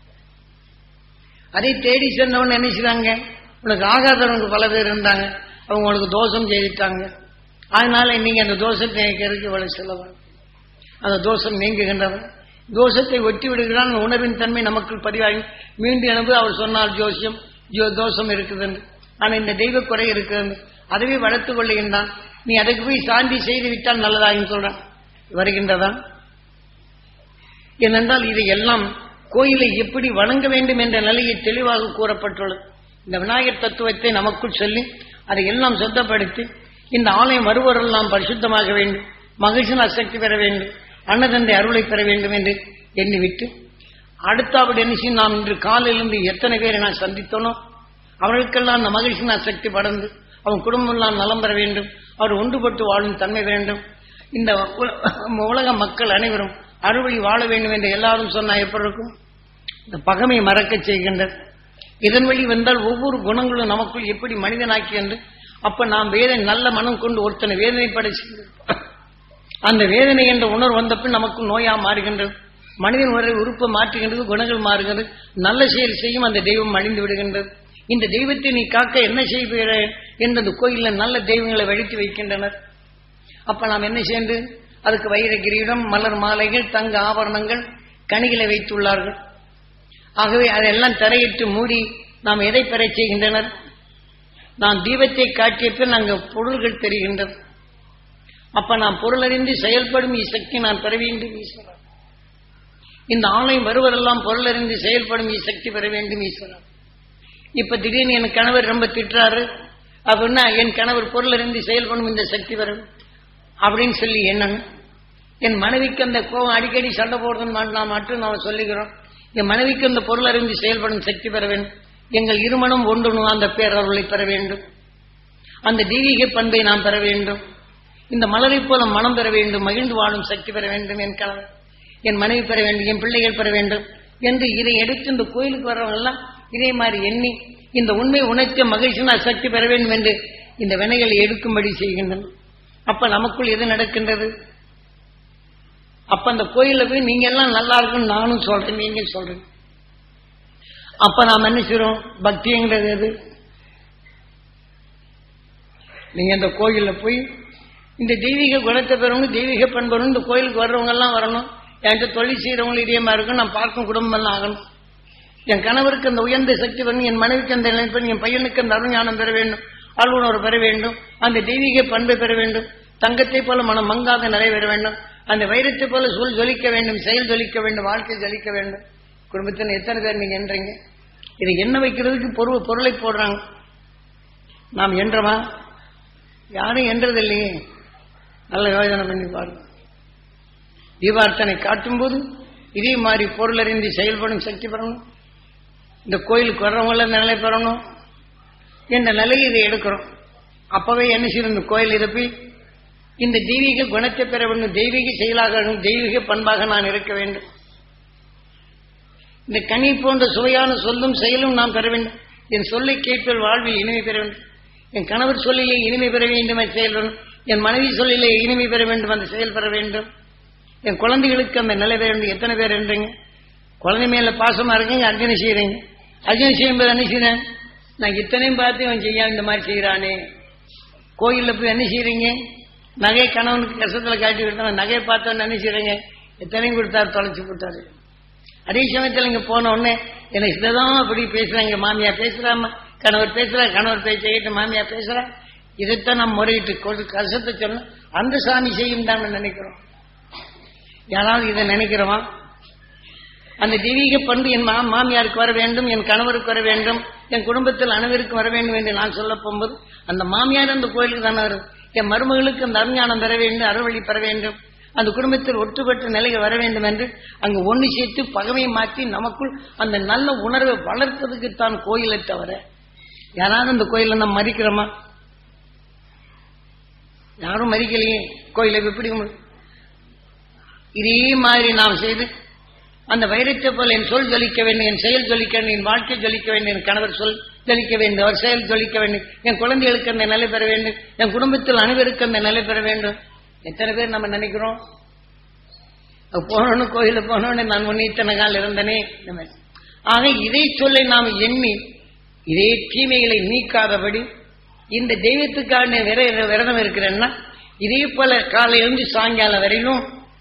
அதை தேடி சென்றவன் என்ன செய்றாங்க உனக்கு ஆகாதவனுக்கு பல பேர் இருந்தாங்க அவங்க உங்களுக்கு தோஷம் செய்துட்டாங்க அதனால நீங்க அந்த தோஷத்தை நீக்கிறதுக்கு இவ்வளவு செலவு அந்த தோஷம் நீங்குகின்றவன் தோஷத்தை ஒட்டி விடுகிறான் அந்த உணர்வின் தன்மை நமக்குள் பதிவாகி மீண்டும் எனது அவர் சொன்னால் ஜோசியம் ஜோ- தோஷம் இருக்குது என்று ஆனா இந்த தெய்வ குறை இருக்குது அதுவே வளர்த்துக் கொள்ளுகின்றான் நீ அதுக்கு போய் சாந்தி செய்து விட்டால் நல்லதாகும் சொல்றான் வருகின்றதா ஏனென்றால் இதை எல்லாம் கோயிலை எப்படி வணங்க வேண்டும் என்ற நிலையை தெளிவாக கூறப்பட்டுள்ளது இந்த விநாயகர் தத்துவத்தை நமக்குள் சொல்லி அதை எல்லாம் சுத்தப்படுத்தி இந்த ஆலயம் வருவரெல்லாம் பரிசுத்தமாக வேண்டும் மகிழ்ச்சியின் அசக்தி பெற வேண்டும் அன்னதந்தை அருளை பெற வேண்டும் என்று எண்ணிவிட்டு அடுத்தாவது என்ன செய்யும் நாம் இன்று காலையிலிருந்து எத்தனை பேரை நான் சந்தித்தோனோ அவர்களுக்கெல்லாம் அந்த மகிழ்ச்சியின் அசக்தி படர்ந்து அவன் குடும்பம் எல்லாம் நலம் பெற வேண்டும் அவர் ஒன்றுபட்டு வாழும் தன்மை வேண்டும் இந்த உல- உலக மக்கள் அனைவரும் அறுவழி வாழ வேண்டும் என்று எல்லாரும் சொன்னா எப்படி இருக்கும் இந்த பகமை மறக்கச் செய்கின்றது இதன் வழி வந்தால் ஒவ்வொரு குணங்களும் நமக்குள் எப்படி மனிதனாக்கி என்று அப்ப நாம் வேதனை நல்ல மனம் கொண்டு ஒருத்தனை வேதனைப்பட செய்கிறோம் அந்த வேதனை என்ற உணர்வு வந்த பின் நமக்கு நோயா மாறுகின்றது மனிதன் உரை உறுப்பை மாற்றுகின்றது குணங்கள் மாறுகிறது நல்ல செயல் செய்யும் அந்த தெய்வம் அழிந்து விடுகின்றது இந்த தெய்வத்தை நீ காக்க என்ன செய்வீர என்று அந்த கோயிலில் நல்ல தெய்வங்களை வழித்து வைக்கின்றனர் அப்ப நாம் என்ன செய்து அதுக்கு வைர கிரீடம் மலர் மாலைகள் தங்க ஆபரணங்கள் கனிகளை வைத்துள்ளார்கள் ஆகவே அதெல்லாம் தரையிட்டு மூடி நாம் எதை பெறச் செய்கின்றனர் நான் தீபத்தை காட்டிய பின் அங்கு பொருள்கள் தெரிகின்றது அப்ப நான் பொருளறிந்து செயல்படும் இசக்தி நான் பெற வேண்டும் ஈஸ்வரா இந்த ஆலயம் வருவரெல்லாம் பொருளறிந்து செயல்படும் இசக்தி பெற வேண்டும் ஈஸ்வரா இப்ப திடீர்னு என் கணவர் ரொம்ப திட்டுறாரு அப்படின்னா என் கணவர் பொருளறிந்து செயல்படும் இந்த சக்தி வரும் அப்படின்னு சொல்லி என்னன்னு என் மனைவிக்கு அந்த கோபம் அடிக்கடி சண்டை போடுறதுன்னு நாம் மட்டும் நாம் சொல்லுகிறோம் என் மனைவிக்கு அந்த பொருள் அறிந்து செயல்படும் சக்தி பெற வேண்டும் எங்கள் இருமணம் ஒன்றுணும் அந்த பேரருளை பெற வேண்டும் அந்த தெய்வீக பண்பை நாம் பெற வேண்டும் இந்த மலரைப் போல மனம் பெற வேண்டும் மகிழ்ந்து வாழும் சக்தி பெற வேண்டும் என் கணவர் என் மனைவி பெற வேண்டும் என் பிள்ளைகள் பெற வேண்டும் என்று இதை எடுத்து இந்த கோயிலுக்கு வர்றவங்க எல்லாம் இதே மாதிரி எண்ணி இந்த உண்மை உணர்த்த மகிழ்ச்சினா சக்தி பெற வேண்டும் என்று இந்த வினைகளை எடுக்கும்படி செய்கின்றன அப்ப நமக்குள் எது நடக்கின்றது அப்ப அந்த கோயில்ல போய் நீங்க எல்லாம் நல்லா இருக்குன்னு நானும் சொல்றேன் நீங்க சொல்றேன் அப்ப நாம் என்ன செய்றோம் பக்திங்கிறது எது நீங்க இந்த கோயில்ல போய் இந்த தெய்வீக குணத்தை பெறவங்க தெய்வீக பண்பு இந்த கோயிலுக்கு வர்றவங்க எல்லாம் வரணும் என்கிட்ட தொழில் செய்யறவங்களும் இதே மாதிரி இருக்கும் நான் பார்க்கும் குடும்பம் எல்லாம் ஆகணும் என் கணவருக்கு அந்த உயர்ந்த சக்தி வரணும் என் மனைவிக்கு அந்த நினைப்பு என் பையனுக்கு அந்த அருஞானம் பெற வேண்டும் ஆளுநர் பெற வேண்டும் அந்த தெய்வீக பண்பை பெற வேண்டும் தங்கத்தை போல மனம் மங்காத நிலை பெற வேண்டும் அந்த வைரத்தை போல சொல் ஜொலிக்க வேண்டும் செயல் ஜொலிக்க வேண்டும் வாழ்க்கை ஜொலிக்க வேண்டும் குடும்பத்தில் எத்தனை பேர் நீங்க என்றீங்க இதை என்ன வைக்கிறதுக்கு பொருள் பொருளை போடுறாங்க நாம் என்றமா யாரும் என்றது இல்லையே நல்ல யோஜனை பண்ணி பாருங்க தீபார்த்தனை காட்டும்போது இதே மாதிரி பொருள் அறிந்து செயல்படும் சக்தி பெறணும் இந்த கோயிலுக்கு வர்றவங்கள இந்த நிலை பெறணும் என்ற நிலையில் இதை எடுக்கிறோம் அப்பவே என்ன செய்யணும் இந்த கோயில் இருப்பி இந்த தெய்வீக குணத்தை பெற வேண்டும் தெய்வீக செயலாக வேண்டும் தெய்வீக பண்பாக நான் இருக்க வேண்டும் இந்த கனி போன்ற சுவையான சொல்லும் செயலும் நாம் பெற வேண்டும் என் சொல்லை கேட்பல் வாழ்வில் இனிமை பெற வேண்டும் என் கணவர் சொல்லிலே இனிமை பெற வேண்டும் அந்த செயல் வேண்டும் என் மனைவி சொல்லிலே இனிமை பெற வேண்டும் அந்த செயல் பெற வேண்டும் என் குழந்தைகளுக்கு அந்த நிலை பெற வேண்டும் எத்தனை பேர் என்றீங்க குழந்தை மேல பாசமா இருக்கீங்க அர்ஜுனை செய்யறீங்க அர்ஜுனை செய்யும்போது என்ன செய்யறேன் நான் இத்தனையும் பார்த்து இவன் செய்ய இந்த மாதிரி செய்யறானே கோயில்ல போய் என்ன செய்யறீங்க நகை கணவனுக்கு கஷ்டத்துல காட்டி விட்டா நகையை பார்த்தவன் என்ன செய்யறீங்க எத்தனையும் கொடுத்தாரு தொலைச்சு போட்டாரு அதே சமயத்தில் இங்க போன உடனே எனக்கு இதுதான் அப்படி பேசுறாங்க மாமியார் பேசுறாம கணவர் பேசுறா கணவர் பேச்ச கேட்டு மாமியார் பேசுறா இதைத்தான் நம்ம முறையிட்டு கொடு கஷ்டத்தை சொன்ன அந்த சாமி செய்யும் தான் நினைக்கிறோம் யாராவது இதை நினைக்கிறோமா அந்த தெய்வீக பண்பு என் மா மாமியாருக்கு வர வேண்டும் என் கணவருக்கு வர வேண்டும் என் குடும்பத்தில் அனைவருக்கும் வர வேண்டும் என்று நான் சொல்ல போகும்போது அந்த மாமியார் அந்த கோயிலுக்கு தானே வரும் என் மருமகளுக்கு அந்த அருஞானம் பெற வேண்டும் அறுவழி பெற வேண்டும் அந்த குடும்பத்தில் ஒற்றுப்பட்ட நிலைகள் வர வேண்டும் என்று அங்கு ஒன்று சேர்த்து பகமையை மாற்றி நமக்குள் அந்த நல்ல உணர்வை வளர்ப்பதற்கு தான் கோயிலை தவிர யாராவது அந்த கோயிலை நம்ம மதிக்கிறோமா யாரும் மதிக்கலையே கோயிலை எப்படி இதே மாதிரி நாம் செய்து அந்த வைரத்தை போல என் சொல் ஜொலிக்க வேண்டும் என் செயல் ஜொலிக்க வேண்டும் என் வாழ்க்கை ஜொலிக்க வேண்டும் என் கணவர் சொல் ஜொலிக்க வேண்டும் அவர் செயல் ஜொலிக்க வேண்டும் என் குழந்தைகளுக்கு அந்த நிலை பெற வேண்டும் என் குடும்பத்தில் அனைவருக்கு அந்த நிலை பெற வேண்டும் எத்தனை பேர் நம்ம நினைக்கிறோம் போனோன்னு கோயில போனோன்னு நான் ஒன்னு இத்தனை கால் இருந்தனே இந்த மாதிரி ஆக இதை சொல்லை நாம் எண்ணி இதே தீமைகளை நீக்காதபடி இந்த தெய்வத்துக்கான விர விரதம் இருக்கிறேன்னா இதே போல காலையிலிருந்து சாயங்காலம் வரையிலும்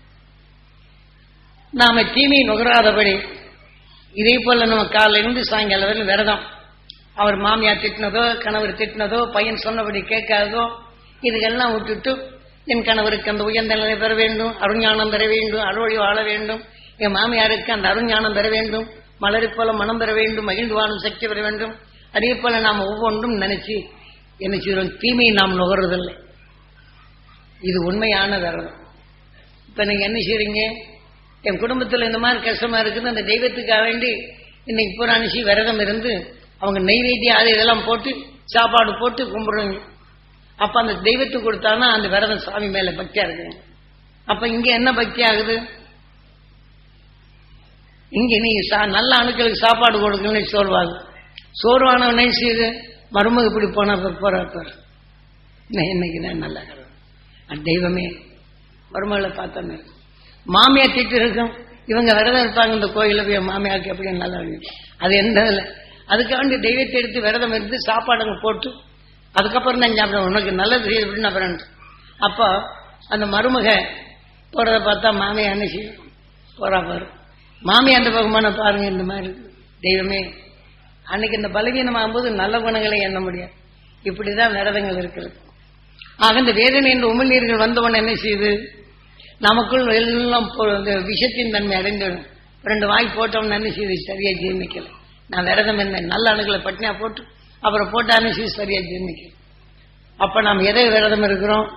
நாம தீமை நுகராதபடி இதே போல நம்ம காலையிலிருந்து சாயங்காலம் வரையிலும் விரதம் அவர் மாமியார் திட்டினதோ கணவர் திட்டினதோ பையன் சொன்னபடி கேட்காததோ இதுக்கெல்லாம் விட்டுட்டு என் கணவருக்கு அந்த உயர்ந்த நிலை பெற வேண்டும் அருஞானம் பெற வேண்டும் அறுவழி வாழ வேண்டும் என் மாமியாருக்கு அந்த அருஞானம் பெற வேண்டும் மலரை போல மனம் பெற வேண்டும் மகிழ்ந்து வாழும் சக்தி பெற வேண்டும் அதே போல நாம் ஒவ்வொன்றும் நினைச்சு என்ன செய்கிறோம் தீமையை நாம் நுகர்றதில்லை இது உண்மையான விரதம் இப்ப நீங்க என்ன செய்றீங்க என் குடும்பத்தில் இந்த மாதிரி கஷ்டமா இருக்குது அந்த தெய்வத்துக்காக வேண்டி இன்னைக்கு பூரா அனுசி விரதம் இருந்து அவங்க நெய்வேத்தியம் அது இதெல்லாம் போட்டு சாப்பாடு போட்டு கும்பிடுறீங்க அப்ப அந்த தெய்வத்துக்கு கொடுத்தானா அந்த விரதம் சாமி மேல பக்தியா இருக்குங்க அப்ப இங்க என்ன பக்தி ஆகுது இங்க நீங்க சா- நல்ல அணுக்களுக்கு சாப்பாடு கொடுக்கணும்னு சொல்வாங்க சோர்வானவன் என்ன செய்யுது மருமக இப்படி போனா போறாப்பார் இன்னைக்கு தான் நல்லா இருக்கிறது. அது தெய்வமே மருமகளை பார்த்தோன்னு மாமியார் திட்டு இருக்கும் இவங்க விரதம் இருப்பாங்க இந்த கோயில போய் மாமியாருக்கு எப்படி நல்லா இருக்கு. அது எந்த இல்லை அதுக்காண்டி தெய்வத்தை எடுத்து விரதம் இருந்து சாப்பாடுங்க போட்டு அதுக்கப்புறம் தான் சாப்பிடுவேன் உனக்கு நல்லது செய்யுது அப்படின்னு அப்புறம் அப்போ அந்த மருமக போறத பார்த்தா மாமியா என்ன செய்யும் போறா பாரு மாமி அந்த பகமான பாருங்க இந்த மாதிரி தெய்வமே அன்னைக்கு இந்த பலவீனமாகும்போது நல்ல குணங்களை எண்ண முடியாது இப்படிதான் விரதங்கள் இருக்கிறது ஆக இந்த வேதனை என்ற உமிழ்நீர்கள் வந்தவன் என்ன செய்யுது நமக்குள் எல்லாம் போ- இந்த விஷத்தின் தன்மை அடைந்துவிடும் ரெண்டு வாய் போட்டவன் என்ன செய்யுது சரியா ஜீர்ணிக்கல நான் விரதம் இருந்தேன் நல்ல அணுகளை பட்டினியா போட்டு அப்புறம் போட்ட அனுசரி சரியா ஜீர்ணிக்கல அப்ப நாம் எதை விரதம் இருக்கிறோம்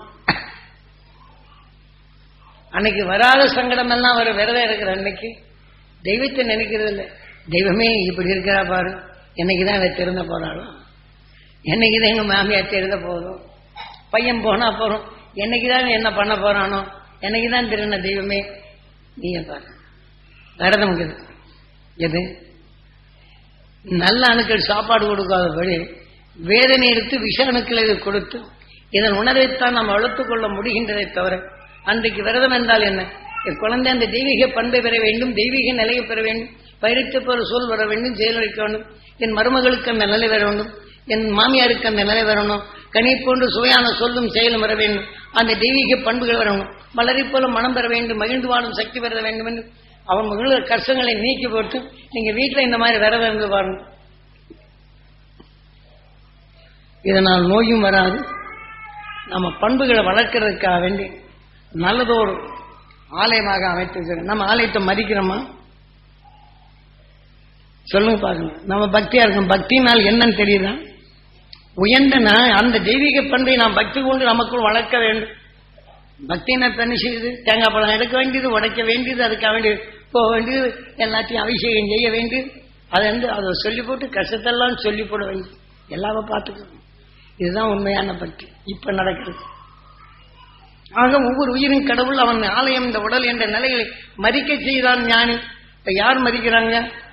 அன்னைக்கு வராத சங்கடம் எல்லாம் ஒரு விரதம் இருக்கிற அன்னைக்கு தெய்வத்தை நினைக்கிறது இல்லை தெய்வமே இப்படி இருக்கிறா பாரு என்னைக்குதான் இதை திருந்த போறாலும் என்னைக்குதான் எங்க மாமியார் திருந்த போதும் பையன் போனா போறோம் என்னைக்குதான் என்ன பண்ண போறானோ என்னைக்குதான் திருந்த தெய்வமே நீயே பாரு விரதம் இருக்குது எது நல்ல அணுக்கள் சாப்பாடு கொடுக்காதபடி வேதனை எடுத்து விஷ அணுக்களை இது கொடுத்து இதன் உணர்வைத்தான் நாம் வளர்த்துக் கொள்ள முடிகின்றதை தவிர அன்றைக்கு விரதம் என்றால் என்ன என் குழந்தை அந்த தெய்வீக பண்பை பெற வேண்டும் தெய்வீக நிலையை பெற வேண்டும் பயிரிட்டு போற சொல் வர வேண்டும் செயல் வைக்க வேண்டும் என் மருமகளுக்கு அந்த நிலை வர வேண்டும் என் மாமியாருக்கு அந்த நிலை வரணும் கனி போன்று சுவையான சொல்லும் செயலும் வர வேண்டும் அந்த தெய்வீக பண்புகள் வரணும் மலரை போல மனம் பெற வேண்டும் மகிழ்ந்து வாழும் சக்தி பெற வேண்டும் என்று அவன் மகள கஷ்டங்களை நீக்கி போட்டு நீங்க வீட்டுல இந்த மாதிரி விரதம் இருந்து பாருங்க இதனால் நோயும் வராது நம்ம பண்புகளை வளர்க்கறதுக்காக வேண்டி நல்லதோடு ஆலயமாக அமைத்திருக்கிறோம் நம்ம ஆலயத்தை மதிக்கிறோமா சொல்லுங்க பாருங்க நம்ம பக்தியா இருக்கோம் பக்தினால் என்னன்னு தெரியுதா உயர்ந்த நா- அந்த தெய்வீக பண்பை நாம் பக்தி கொண்டு நமக்குள் வளர்க்க வேண்டும் பக்தினா இப்ப என்ன செய்யுது தேங்காய் பழம் எடுக்க வேண்டியது உடைக்க வேண்டியது அதுக்காக வேண்டியது போக வேண்டியது எல்லாத்தையும் அபிஷேகம் செய்ய வேண்டியது அதை வந்து அதை சொல்லி போட்டு கஷ்டத்தெல்லாம் சொல்லி போட வேண்டியது எல்லாமே பார்த்துக்கணும் இதுதான் உண்மையான பக்தி இப்ப நடக்கிறது ஆக ஒவ்வொரு உயிரின் கடவுள் அவன் ஆலயம் இந்த உடல் என்ற நிலைகளை மதிக்க செய்தான் ஞானி இப்ப யார் மதிக்கிறாங்க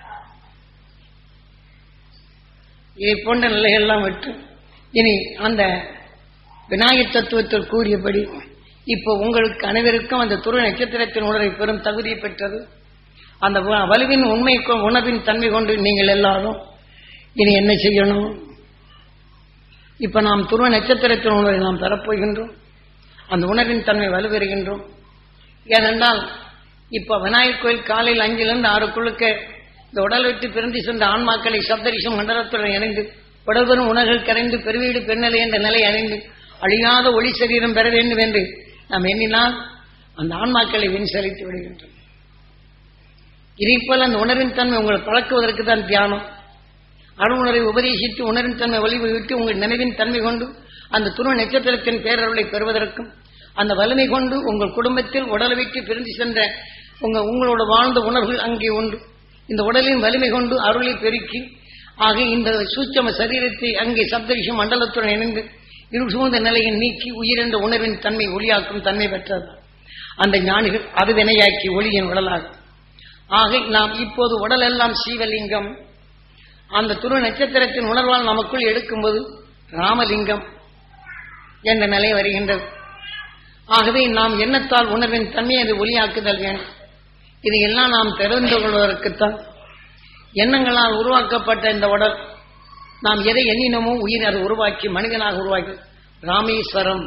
இதை போன்ற நிலைகள்லாம் விட்டு இனி அந்த விநாயகர் தத்துவத்தில் கூறியபடி இப்போ உங்களுக்கு அனைவருக்கும் அந்த துரு நட்சத்திரத்தின் உணர்வை பெறும் தகுதியை பெற்றது அந்த வ- வலுவின் உண்மை கொ- உணர்வின் தன்மை கொண்டு நீங்கள் எல்லாரும் இனி என்ன செய்யணும் இப்ப நாம் துருவ நட்சத்திரத்தின் உணர்வை நாம் பெறப்போகின்றோம் அந்த உணர்வின் தன்மை வலுப்பெறுகின்றோம் ஏனென்றால் இப்ப விநாயகர் கோயில் காலையில் அஞ்சிலிருந்து ஆறுக்குள்ளுக்க இந்த உடல் விட்டு பிறந்து சென்ற ஆன்மாக்களை சப்தரிஷம் மண்டலத்துடன் இணைந்து உடல்வரும் உணர்கள் கரைந்து பெருவீடு பெருநிலை என்ற நிலை அடைந்து அழியாத ஒளி சரீரம் பெற வேண்டும் என்று நாம் எண்ணினால் அந்த ஆன்மாக்களை வின் செலுத்தி விடுகின்றோம் இதைப்போல் அந்த உணர்வின் தன்மை உங்களை பழக்குவதற்கு தான் தியானம் அருணரை உபதேசித்து உணர்வின் தன்மை ஒளிவு விட்டு உங்கள் நினைவின் தன்மை கொண்டு அந்த துருவ நட்சத்திரத்தின் பேரருளை பெறுவதற்கும் அந்த வலிமை கொண்டு உங்கள் குடும்பத்தில் உடலை விட்டு பிரிந்து சென்ற உங்க உங்களோட வாழ்ந்த உணர்வுகள் அங்கே உண்டு இந்த உடலின் வலிமை கொண்டு அருளை பெருக்கி ஆக இந்த சூட்சம சரீரத்தை அங்கே சப்தரிஷ மண்டலத்துடன் இணைந்து இருள் சூழ்ந்த நிலையை நீக்கி உயிர் என்ற உணர்வின் தன்மை ஒளியாக்கும் தன்மை பெற்றது அந்த ஞானிகள் அது வினையாக்கி ஒளியின் உடலாகும் ஆக நாம் இப்போது உடல் எல்லாம் சீவலிங்கம் அந்த துரு நட்சத்திரத்தின் உணர்வால் நமக்குள் எடுக்கும்போது ராமலிங்கம் என்ற நிலை வருகின்றது ஆகவே நாம் எண்ணத்தால் உணர்வின் தன்மையை அது ஒளியாக்குதல் வேண்டும் இதையெல்லாம் நாம் தெரிந்து கொள்வதற்குத்தான் எண்ணங்களால் உருவாக்கப்பட்ட இந்த உடல் நாம் எதை எண்ணினமோ உயிர் அதை உருவாக்கி மனிதனாக உருவாக்கி ராமேஸ்வரம்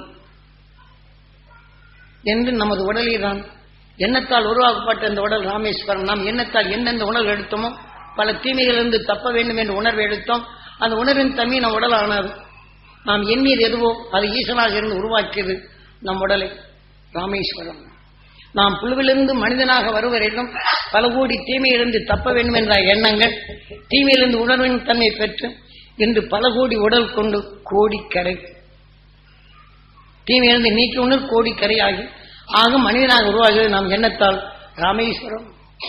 என்று நமது உடலே தான் எண்ணத்தால் உருவாக்கப்பட்ட இந்த உடல் ராமேஸ்வரம் நாம் எண்ணத்தால் எந்தெந்த உணர்வு எடுத்தோமோ பல தீமைகளிலிருந்து தப்ப வேண்டும் என்ற உணர்வு எடுத்தோம் அந்த உணர்வின் தன்மை நம் உடல் ஆனது நாம் எண்ணியது எதுவோ அது ஈசனாக இருந்து உருவாக்கியது நம் உடலை ராமேஸ்வரம் நாம் புழுவிலிருந்து மனிதனாக வருவரையிலும் பல கோடி தீமையிலிருந்து தப்ப வேண்டும் என்ற எண்ணங்கள் தீமையிலிருந்து உணர்வின் தன்மை பெற்று இன்று பல கோடி உடல் கொண்டு கோடிக்கரை தீமையிலிருந்து நீக்கி உணர் கோடிக்கரை ஆகி ஆக மனிதனாக உருவாகிறது நாம் எண்ணத்தால் ராமேஸ்வரம்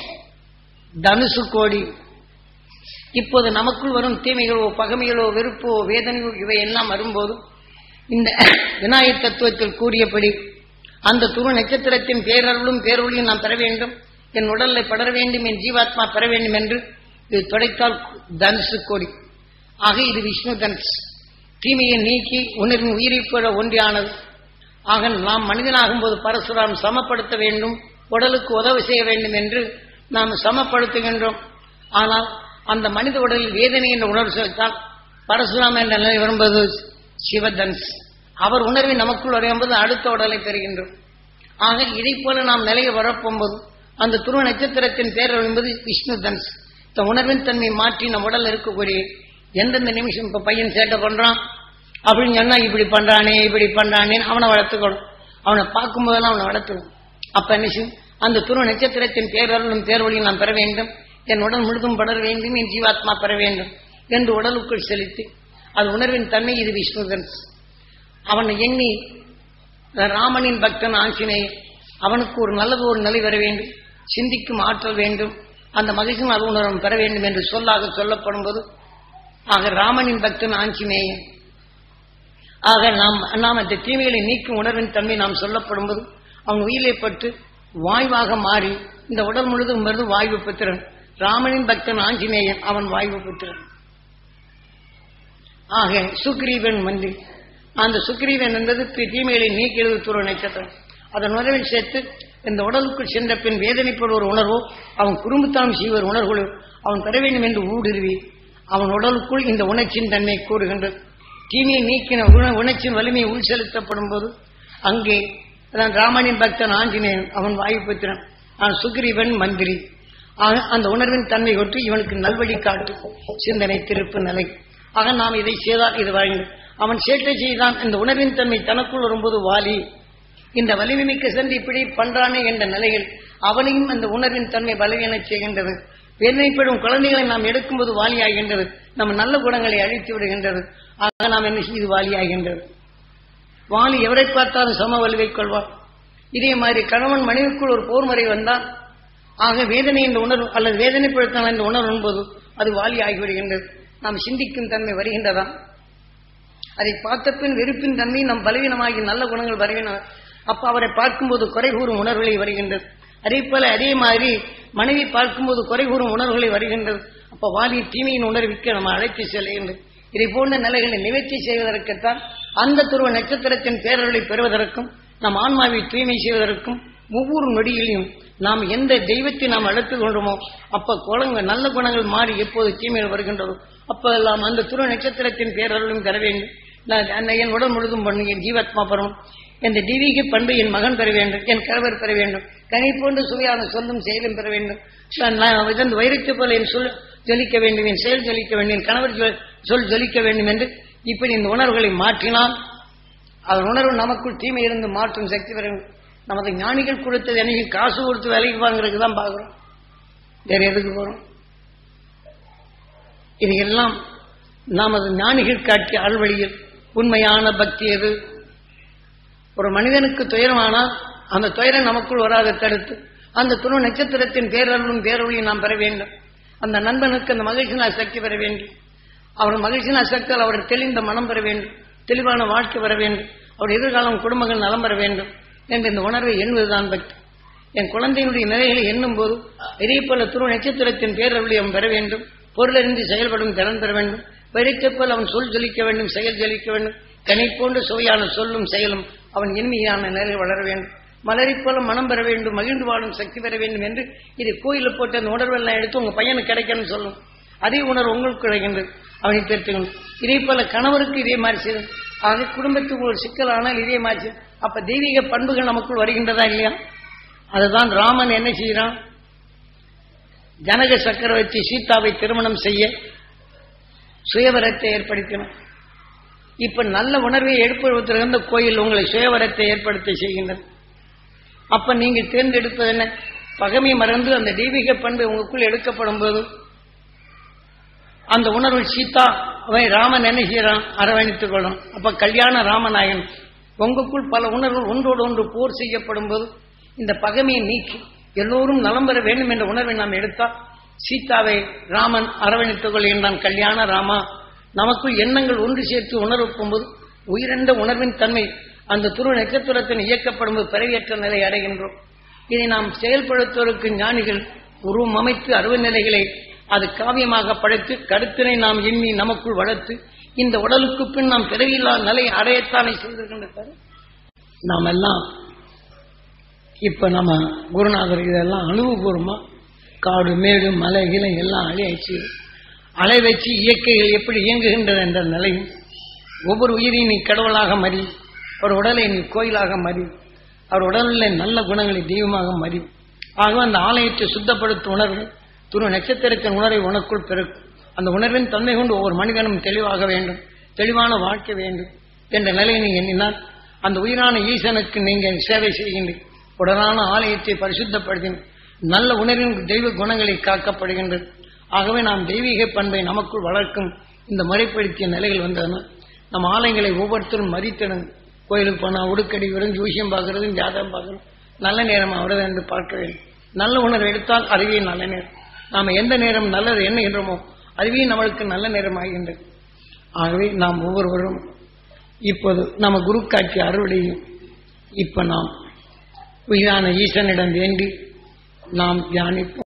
தனுசு கோடி இப்போது நமக்குள் வரும் தீமைகளோ பகமைகளோ வெறுப்போ வேதனையோ இவை எல்லாம் வரும்போது இந்த விநாயகர் தத்துவத்தில் கூறியபடி அந்த துரு நட்சத்திரத்தின் பேரருளும் பேரொழியும் நாம் பெற வேண்டும் என் உடலை படர வேண்டும் என் ஜீவாத்மா பெற வேண்டும் என்று இது தொடைத்தால் தனுசு கோடி ஆக இது விஷ்ணு தனுஷ் தீமையை நீக்கி உணர்வின் உயிரை பெற ஒன்றியானது ஆக நாம் மனிதனாகும் போது பரசுராம் சமப்படுத்த வேண்டும் உடலுக்கு உதவி செய்ய வேண்டும் என்று நாம் சமப்படுத்துகின்றோம் ஆனால் அந்த மனித உடலில் வேதனை என்ற உணர்வு செலுத்தால் பரசுராம் என்ற நிலை வரும்போது சிவதன்ஸ் அவர் உணர்வை நமக்குள் வரையும்போது அடுத்த உடலை பெறுகின்றோம் ஆக இதை போல நாம் நிலையை வரப்போகும்போது அந்த துருவ நட்சத்திரத்தின் பேரர் என்பது விஷ்ணு தன்ஸ் இந்த உணர்வின் தன்மை மாற்றி நம் உடல் இருக்கக்கூடிய எந்தெந்த நிமிஷம் இப்ப பையன் சேட்டை பண்றான் அப்படின்னு சொன்னா இப்படி பண்றானே இப்படி பண்றானே அவனை வளர்த்துக்கணும் அவனை பார்க்கும் போதெல்லாம் அவனை வளர்த்துக்கணும் அப்ப என்ன செய்யும் அந்த துருவ நட்சத்திரத்தின் பேரருளும் பேரொழியும் நாம் பெற வேண்டும் என் உடல் முழுதும் படர வேண்டும் என் ஜீவாத்மா பெற வேண்டும் என்று உடலுக்குள் செலுத்தி அது உணர்வின் தன்மை இது விஷ்ணுதன்ஸ் அவனை எண்ணி ராமனின் பக்தன் ஆஞ்சநேயன் அவனுக்கு ஒரு நல்லது ஒரு நிலை வர வேண்டும் சிந்திக்கும் ஆற்றல் வேண்டும் அந்த மகிழ்ச்சியும் அது உணர்வும் பெற வேண்டும் என்று சொல்லாக சொல்லப்படும் போது ஆக ராமனின் பக்தன் ஆஞ்சநேயன் ஆக நாம் நாம் அந்த தீமைகளை நீக்கும் உணர்வின் தன்மை நாம் சொல்லப்படும் போது அவன் உயிரை பட்டு வாய்வாக மாறி இந்த உடல் முழுதும் வருது வாய்வு புத்திரன் ராமனின் பக்தன் ஆஞ்சநேயன் அவன் வாய்வு புத்திரன் ஆக சுக்ரீவன் மந்திரி அந்த சுக்ரீவன் என்பது தி- தீமைகளை நீக்கிறது துருவ நட்சத்திரம் அதன் உணர்வில் சேர்த்து இந்த உடலுக்குள் சென்ற பின் வேதனைப்படுற ஒரு உணர்வோ அவன் குறும்புத்தனம் செய்வர் உணர்வுகளோ அவன் பெற வேண்டும் என்று ஊடுருவி அவன் உடலுக்குள் இந்த உணர்ச்சியின் தன்மை கூறுகின்றது தீமையை நீக்கின உண- உணர்ச்சியின் வலிமை உள் செலுத்தப்படும் போது அங்கே அதான் ராமனின் பக்தன் ஆஞ்சநேயன் அவன் வாயுபுத்திரன் அவன் சுக்ரீவன் மந்திரி ஆக அந்த உணர்வின் தன்மை கொண்டு இவனுக்கு நல்வழி காட்டு சிந்தனை திருப்பு நிலை ஆக நாம் இதை செய்தால் இது வாழ்ந்து அவன் சேட்டை செய்தான் இந்த உணர்வின் தன்மை தனக்குள் வரும்போது வாலி இந்த வலிமை மிக்க சென்று இப்படி பண்றானே என்ற நிலையில் அவனையும் அந்த உணர்வின் தன்மை பலவீனச் செய்கின்றது வேதனைப்படும் குழந்தைகளை நாம் எடுக்கும்போது வாலியாகின்றது நம்ம நல்ல குணங்களை அழித்து விடுகின்றது ஆக நாம் என்ன செய்து வாலியாகின்றது வாலி எவரை பார்த்தாலும் சம வலுவை கொள்வார் இதே மாதிரி கணவன் மனைவிக்குள் ஒரு போர் முறை வந்தால் ஆக வேதனை என்ற உணர்வு அல்லது வேதனைப்படுத்தான என்ற உணர்வு என்பது அது வாலி ஆகிவிடுகின்றது நாம் சிந்திக்கும் தன்மை வருகின்றதா அதை பார்த்த பின் வெறுப்பின் தன்மை நம் பலவீனமாகி நல்ல குணங்கள் வருகின்றன அப்ப அவரை பார்க்கும்போது குறை கூறும் உணர்வுகளை வருகின்றது அதே போல அதே மாதிரி மனைவி பார்க்கும்போது குறை கூறும் உணர்வுகளை வருகின்றது அப்ப வாலி தீமையின் உணர்விற்கு நம்ம அழைத்து செல்கின்றது இதை போன்ற நிலைகளை நிவர்த்தி செய்வதற்குத்தான் அந்த துருவ நட்சத்திரத்தின் பேரர்களை பெறுவதற்கும் நம் ஆன்மாவை தூய்மை செய்வதற்கும் ஒவ்வொரு நொடியிலையும் நாம் எந்த தெய்வத்தை நாம் அழைத்து கொண்டோமோ அப்ப குளங்கள் நல்ல குணங்கள் மாறி எப்போது தீமைகள் வருகின்றதோ அப்ப எல்லாம் அந்த துருவ நட்சத்திரத்தின் பேரர்களும் பெற வேண்டும் நான் அன்னை என் உடல் முழுதும் பண்ணு என் ஜீவாத்மா பெறும் இந்த தெய்வீக பண்பு என் மகன் பெற வேண்டும் என் கணவர் பெற வேண்டும் கனி போன்று சுவையான சொல்லும் செயலும் பெற வேண்டும் நான் நான் இதன் வைரத்தை போல என் சொல் ஜொலிக்க வேண்டும் என் செயல் ஜொலிக்க வேண்டும் என் கணவர் ஜொ- சொல் ஜொலிக்க வேண்டும் என்று இப்படி இந்த உணர்வுகளை மாற்றினால் அதன் உணர்வு நமக்குள் தீமை இருந்து மாற்றும் சக்தி பெற வேண்டும் நமது ஞானிகள் கொடுத்தது என்னைக்கு காசு கொடுத்து வேலைக்கு வாங்குறதுக்கு தான் பார்க்குறோம் வேற எதுக்கு போறோம் இது எல்லாம் நமது ஞானிகள் காட்டிய அல்வழியில் உண்மையான பக்தி எது ஒரு மனிதனுக்கு துயரமானால் அந்த துயரம் நமக்குள் வராத தடுத்து அந்த துணை நட்சத்திரத்தின் பேரருளும் பேரொழியும் நாம் பெற வேண்டும் அந்த நண்பனுக்கு அந்த மகிழ்ச்சினால் சக்தி பெற வேண்டும் அவர் மகிழ்ச்சினால் சக்தியால் அவர் தெளிந்த மனம் பெற வேண்டும் தெளிவான வாழ்க்கை பெற வேண்டும் அவர் எதிர்காலம் குடும்பங்கள் நலம் பெற வேண்டும் என்ற இந்த உணர்வை எண்ணுவதுதான் பக்தி என் குழந்தையினுடைய நிலைகளை எண்ணும் போது இதே போல துருவ நட்சத்திரத்தின் பேரருளை அவன் பெற வேண்டும் பொருளறிந்து செயல்படும் திறன் பெற வேண்டும் வெறிக்கப் போல் அவன் சொல் ஜொலிக்க வேண்டும் செயல் ஜொலிக்க வேண்டும் கனி போன்று சுவையான சொல்லும் செயலும் அவன் இனிமையான நிலையில் வளர வேண்டும் மலரைப் போல மனம் பெற வேண்டும் மகிழ்ந்து வாழும் சக்தி பெற வேண்டும் என்று இது கோயிலில் போட்டு அந்த உணர்வெல்லாம் எடுத்து உங்க பையனுக்கு கிடைக்கணும்னு சொல்லும் அதே உணர்வு உங்களுக்கு கிடைக்கின்றது அவனை பெற்றுக்கணும் இதே போல கணவருக்கு இதே மாதிரி செய்யும் அது குடும்பத்துக்கு ஒரு சிக்கல் ஆனால் இதே மாதிரி செய்யும். அப்ப தெய்வீக பண்புகள் நமக்குள் வருகின்றதா இல்லையா அதுதான் ராமன் என்ன செய்கிறான் ஜனக சக்கரவர்த்தி சீதாவை திருமணம் செய்ய சுயவரத்தை ஏற்படுத்தினான் இப்ப நல்ல உணர்வை ஏற்படுத்துகின்ற கோயில் உங்களை சுயவரத்தை ஏற்படுத்த செய்கின்றது அப்ப நீங்க தேர்ந்தெடுப்பது என்ன பகமை மறந்து அந்த தெய்வீக பண்பு உங்களுக்குள் எடுக்கப்படும் போது அந்த உணர்வு சீதா அவன் ராமன் என்ன செய்யறான் அரவணைத்துக் கொள்ளும் அப்ப கல்யாண ராமநாயகன் உங்களுக்குள் பல உணர்வுகள் ஒன்றோடு ஒன்று போர் செய்யப்படும் போது இந்த பகைமையை நீக்கி எல்லோரும் நலம் பெற வேண்டும் என்ற உணர்வை நாம் எடுத்தால் சீதாவை ராமன் அரவணைத்துக் கொள்கின்றான் கல்யாண ராமா நமக்குள் எண்ணங்கள் ஒன்று சேர்த்து உணர்வுக்கும் போது உயிரண்ட உணர்வின் தன்மை அந்த துரு நட்சத்திரத்தின் இயக்கப்படும் போது பிறவியற்ற நிலை அடைகின்றோம் இதை நாம் செயல்படுத்துவதற்கு ஞானிகள் உருவம் அமைத்து அருவ நிலைகளை அது காவியமாக படைத்து கருத்தினை நாம் எண்ணி நமக்குள் வளர்த்து இந்த உடலுக்கு பின் நாம் பிறவியில்லா நிலை அடையத்தானே செய்திருக்கின்ற நாம் எல்லாம் இப்ப நம்ம குருநாதர் இதெல்லாம் அனுபவபூர்வமா காடு மேடு மலை கிளை எல்லாம் அழியாச்சு அலை வச்சு இயற்கைகள் எப்படி இயங்குகின்றது என்ற நிலையும் ஒவ்வொரு உயிரையும் நீ கடவுளாக மறி ஒரு உடலை நீ கோயிலாக மறி அவர் உடலில் நல்ல குணங்களை தெய்வமாக மறி ஆகவே அந்த ஆலயத்தை சுத்தப்படுத்தும் உணர்வு துரு நட்சத்திரத்தின் உணர்வை உனக்குள் பிறக்கும் அந்த உணர்வின் தன்மை கொண்டு ஒவ்வொரு மனிதனும் தெளிவாக வேண்டும் தெளிவான வாழ்க்கை வேண்டும் என்ற நிலையை நீ எண்ணினால் அந்த உயிரான ஈசனுக்கு நீங்கள் சேவை செய்கின்றீர்கள் உடனான ஆலயத்தை பரிசுத்தப்படுத்தின நல்ல உணர்வின் தெய்வ குணங்களை காக்கப்படுகின்றது ஆகவே நாம் தெய்வீக பண்பை நமக்குள் வளர்க்கும் இந்த முறைப்படுத்திய நிலைகள் வந்ததுன்னா நம்ம ஆலயங்களை ஒவ்வொருத்தரும் மதித்திடும் கோயிலுக்கு போனால் உடுக்கடி வெறும் ஜூசியம் பார்க்கறது ஜாதகம் பார்க்கணும் நல்ல நேரம் அவரது என்று பார்க்க வேண்டும் நல்ல உணர்வு எடுத்தால் அதுவே நல்ல நேரம் நாம் எந்த நேரம் நல்லது எண்ணுகின்றோமோ அதுவே நம்மளுக்கு நல்ல நேரம் ஆகின்றது ஆகவே நாம் ஒவ்வொருவரும் இப்போது நம்ம குரு காட்சி அறுவடையும் இப்ப நாம் உயிரான ஈசனிடம் வேண்டி நாம் தியானிப்போம்